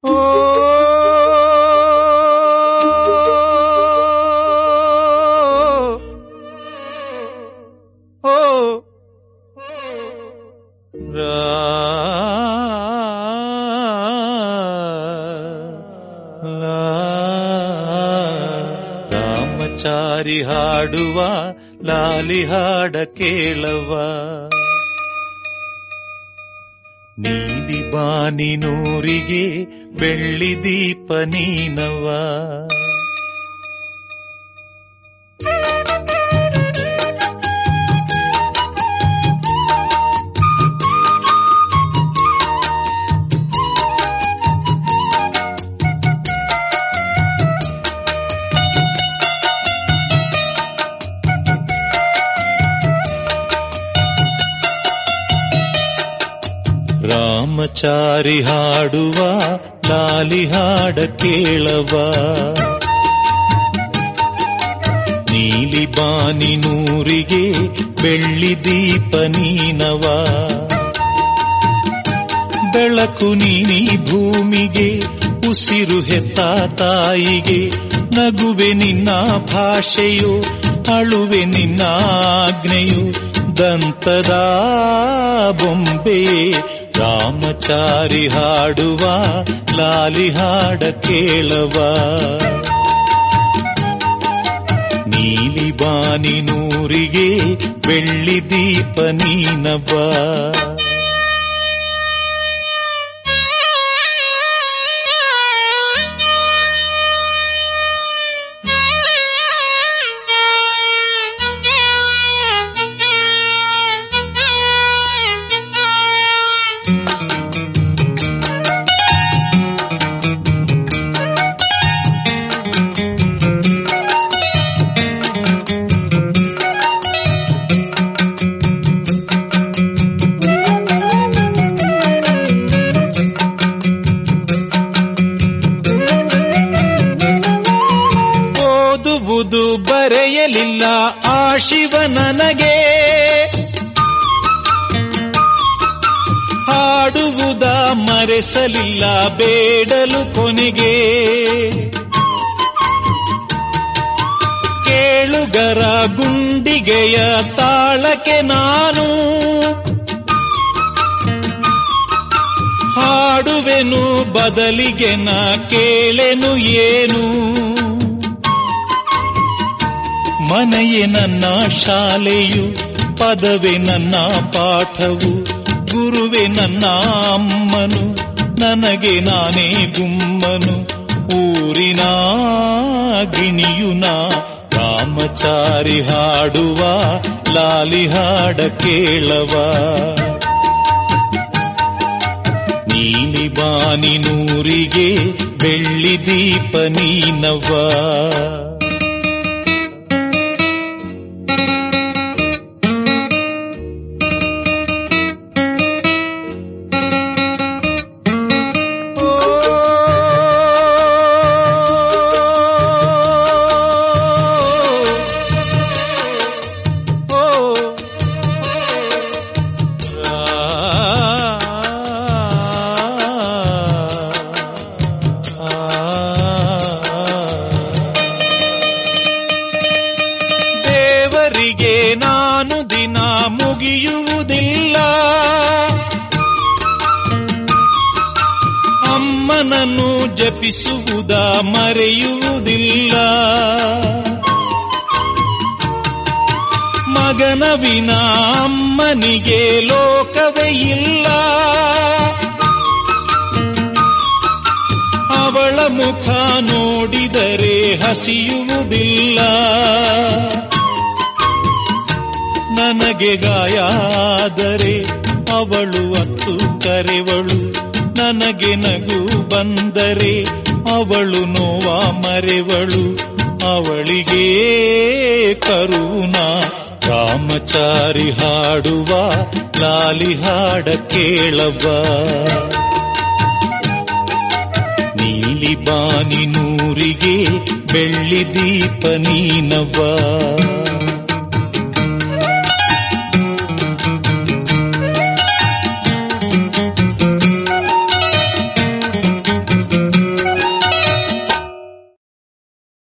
ಓ ಓ ರಾಮಚಾರಿ ಹಾಡುವ ಲಾಲಿ ಹಾಡ ಕೇಳವ ನೀಲಿ ಬಾನಿನೂರಿಗೆ ಬೆಳ್ಳಿ ದೀಪ ನೀನವ ರಾಮಚಾರಿ ಹಾಡುವ ಲಾಲಿ ಹಾಡ ಕೇಳವ ನೀಲಿ ಬಾನಿನೂರಿಗೆ ಬೆಳ್ಳಿ ದೀಪ ನೀನವ ಬೆಳಕು ನೀನಿ ಭೂಮಿಗೆ ಉಸಿರು ಹೆತ್ತ ತಾಯಿಗೆ ನಗುವೆ ನಿನ್ನ ಭಾಷೆಯು ಅಳುವೆ ನಿನ್ನ ಆಜ್ಞೆಯು ದಂತದ ಬೊಂಬೆ ರಾಮಚಾರಿ ಹಾಡುವ ಲಾಲಿ ಹಾಡ ಕೇಳವ ನೀಲಿ ಬಾನಿನೂರಿಗೆ ಬೆಳ್ಳಿ ದೀಪ ನೀನವ ಓದುವುದು ಬರೆಯಲಿಲ್ಲ ಆ ಶಿವ ನನಗೆ ಹಾಡುವುದ ಮರೆಸಲಿಲ್ಲ ಬೇಡಲು ಕೊನೆಗೆ ಕೇಳುಗರ ಗುಂಡಿಗೆಯ ತಾಳಕ್ಕೆ ನಾನು ಹಾಡುವೆನು ಬದಲಿಗೆ ನಾ ಕೇಳೆನು ಏನು ಮನೆಯೇ ನನ್ನ ಶಾಲೆಯು ಪದವೇ ನನ್ನ ಪಾಠವು ಗುರುವೆ ನನ್ನ ಅಮ್ಮನು ನನಗೆ ನಾನೇ ಗುಮ್ಮನು ಊರಿನ ಗಿಣಿಯುನ ರಾಮಚಾರಿ ಹಾಡುವ ಲಾಲಿ ಹಾಡ ಕೇಳವ ನೀಲಿ ಬಾನಿನೂರಿಗೆ ಬೆಳ್ಳಿ ದೀಪ ನೀನವ ದೇವರಿಗೆ ನಾನು ದಿನ ಮುಗಿಯುವುದಿಲ್ಲ ಅಮ್ಮನನ್ನು ಜಪಿಸುವುದ ಮರೆಯುವುದಿಲ್ಲ ಮಗನ ವಿನ ಅಮ್ಮನಿಗೆ ಲೋಕವೇ ಇಲ್ಲ ಅವಳ ಮುಖ ನೋಡಿದರೆ ಹಸಿಯುವುದಿಲ್ಲ ನನಗೆ ಗಾಯಾದರೆ ಅವಳು ಅತ್ತು ಕರೆವಳು ನನಗೆ ನಗು ಬಂದರೆ ಅವಳು ನೋವ ಮರೆವಳು ಅವಳಿಗೆ ಕರುಣ ರಾಮಚಾರಿ ಹಾಡುವ ಲಾಲಿ ಹಾಡ ಕೇಳವ ನೀಲಿ ಬಾನಿನೂರಿಗೆ ಬೆಳ್ಳಿ ದೀಪ ನೀನವ